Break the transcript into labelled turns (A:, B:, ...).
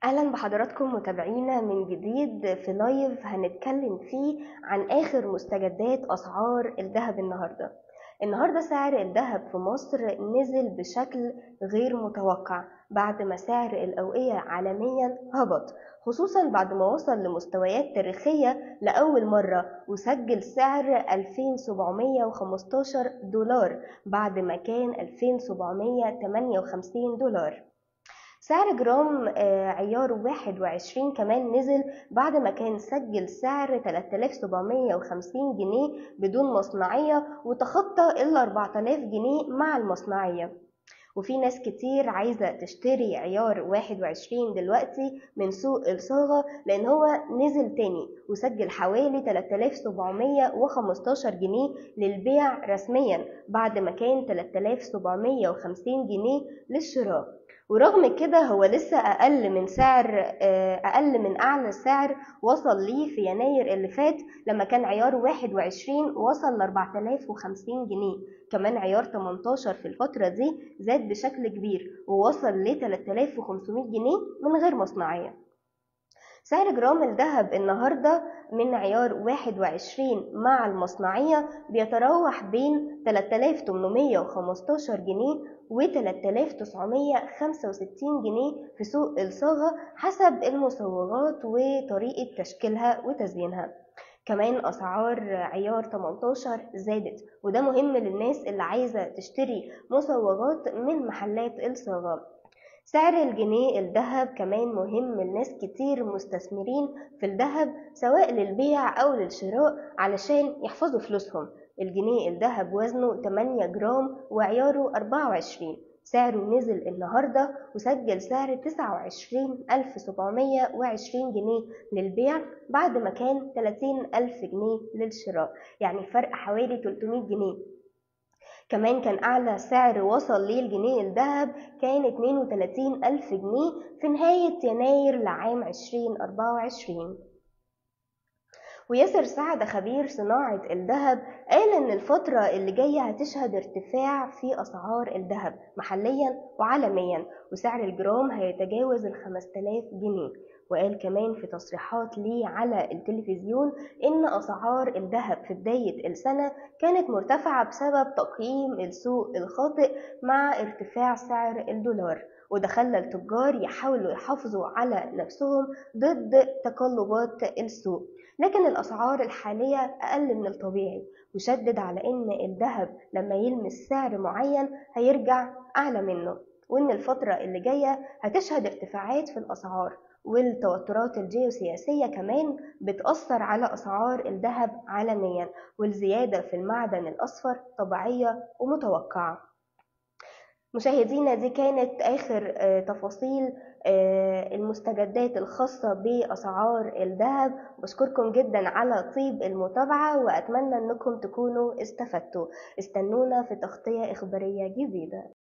A: اهلا بحضراتكم متابعينا من جديد في لايف هنتكلم فيه عن اخر مستجدات اسعار الذهب النهارده النهارده سعر الذهب في مصر نزل بشكل غير متوقع بعد ما سعر الاوقيه عالميا هبط خصوصا بعد ما وصل لمستويات تاريخيه لاول مره وسجل سعر 2715 دولار بعد ما كان 2758 دولار سعر جرام عيار 21 كمان نزل بعد ما كان سجل سعر 3750 جنيه بدون مصنعية وتخطى ال 4000 جنيه مع المصنعية وفي ناس كتير عايزة تشتري عيار 21 دلوقتي من سوق الصاغة لأن هو نزل تاني وسجل حوالي 3715 جنيه للبيع رسميا بعد ما كان 3750 جنيه للشراء ورغم كده هو لسه أقل من سعر أقل من أعلى سعر وصل ليه في يناير اللي فات لما كان عيار 21 وصل ل 4050 جنيه كمان عيار 18 في الفترة دي زاد بشكل كبير ووصل ل 3500 جنيه من غير مصنعية سعر جرام الذهب النهاردة من عيار 21 مع المصنعية بيتراوح بين 3815 جنيه و 3965 جنيه في سوق الصاغة حسب المصوغات وطريقة تشكيلها وتزيينها كمان أسعار عيار 18 زادت وده مهم للناس اللي عايزة تشتري مصوغات من محلات الصاغة سعر الجنيه الذهب كمان مهم لناس كتير مستثمرين في الذهب سواء للبيع أو للشراء علشان يحفظوا فلوسهم الجنيه الذهب وزنه 8 جرام وعياره 24 سعره نزل النهاردة وسجل سعر 29720 جنيه للبيع بعد ما كان 30000 جنيه للشراء يعني فرق حوالي 300 جنيه كمان كان أعلى سعر وصل ليه الجنيه الذهب كان 32 ألف جنيه في نهاية يناير لعام 2024 وياسر سعد خبير صناعة الذهب قال إن الفترة اللي جاية هتشهد ارتفاع في أسعار الذهب محليا وعالميا وسعر الجرام هيتجاوز ال 5000 جنيه وقال كمان في تصريحات ليه على التلفزيون إن أسعار الذهب في بداية السنة كانت مرتفعة بسبب تقييم السوق الخاطئ مع ارتفاع سعر الدولار وده خلى التجار يحاولوا يحافظوا على نفسهم ضد تقلبات السوق لكن الأسعار الحالية أقل من الطبيعي وشدد على إن الذهب لما يلمس سعر معين هيرجع أعلى منه وإن الفترة اللي جاية هتشهد ارتفاعات في الأسعار والتوترات الجيوسياسية كمان بتأثر على أسعار الذهب عالميا والزيادة في المعدن الأصفر طبيعية ومتوقعة مشاهدينا دي كانت آخر تفاصيل المستجدات الخاصة بأسعار الذهب بشكركم جدا على طيب المتابعة وأتمنى أنكم تكونوا استفدتوا استنونا في تغطية إخبارية جديدة